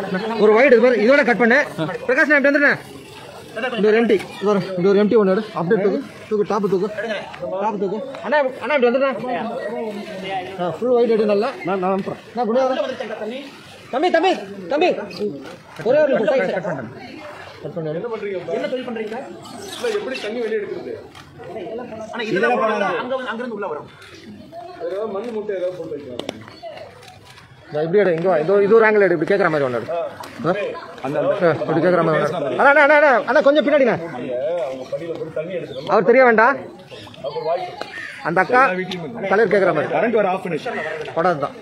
ஒரு ஒயிட் இது மாதிரி இதோட கட் பண்ணு பிரகாஷ் நான் இப்படி வந்துடுறேன் இந்த ஒரு எம்டி இது ஒரு இந்த ஒரு எம்டி ஒன்று எடு அப்படியே தூக்கு தூக்கு டாப்பு தூக்கு டாப்பு தூக்கு அண்ணா அண்ணா இப்படி வந்துடுறேன் ஆ ஃபுல் ஒயிட் எடு நல்லா நான் நான் அனுப்புறேன் நான் குடியா தம்பி தம்பி தம்பி ஒரே ஒரு நிமிஷம் கட் பண்ணுறேன் கட் பண்ணு என்ன பண்றீங்க இப்ப? என்ன தொழில் பண்றீங்க இல்ல, எப்படி தண்ணி வெளியே எடுக்கிறது ஆனா இதெல்லாம் போனா அங்க வந்து- அங்கிருந்து உள்ள வரும் வேற ஏதாவது மண் மூட்டை ஏதாவது போட்டு வைக்கலாம் நான் இப்படி எடு இங்கே வா இது இது ஒரு ஆங்கிள் எடு இப்படி கேட்குற மாதிரி ஒன்று எடு ஆ, இப்படி கேட்குற மாதிரி ஒன்று எடு. அண்ணா அண்ணா அண்ணா அண்ணா கொஞ்சம் பின்னாடிண்ணா அவங்க படியில போட்டு தண்ணி எடுக்கணும் அவர் தெரிய வேண்டாம் அப்புறம் வாய்ப்பு அந்த அக்கா கலர் கேட்குற மாதிரி கரண்ட் வர ஆஃப் பண்ணிச்சு படம் தான்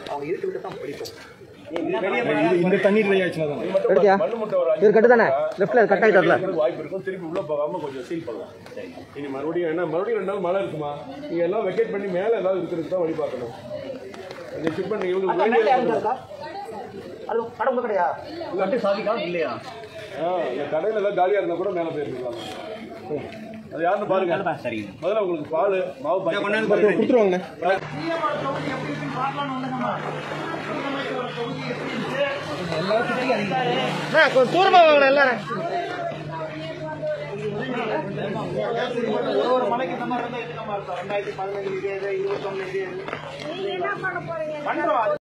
இந்த தண்ணி ட்ரை ஆச்சுன்னா தான் எடுத்தியா மண் மூட்டை வர இது கட்டு தானே லெஃப்ட்ல கட் ஆகிட்டல இருக்கிறதுக்கு வாய்ப்பு இருக்கும் திருப்பி உள்ள போகாம கொஞ்சம் சீல் பண்ணலாம் இனி மறுபடியும் என்ன மறுபடியும் ரெண்டு நாள் மழை இருக்குமா நீங்க எல்லாம் வெக்கேட் பண்ணி மேல ஏதாவது இருக்கிறதுக்கு தான் வழி பார்க்கணும் இந்த ஷிப் பண்ணி இவங்களுக்கு மேல வேண்டிய யாருங்க இருக்கா அது கடை உங்க கடையா கட்டு சாதிக்கா இல்லையா ஆ, இந்த கடையில எல்லாம் காலியா இருந்தா கூட மேல போயிருக்கலாம் அது யாருன்னு பாருங்க சரிங்க முதல்ல உங்களுக்கு பால் மாவு பாக்கெட் கொடுத்துருவாங்கண்ணே அண்ணா, கொஞ்சம் தூரமா வாங்கண்ணா எல்லாரும் ஒரு மலைக்கு இந்த மாதிரி இருந்தா இது நம்ம ரெண்டாயிரத்தி பதினஞ்சு இருபது இருபத்தொன்னு நீங்க என்ன பண்ண போறீங்க பண்றோம்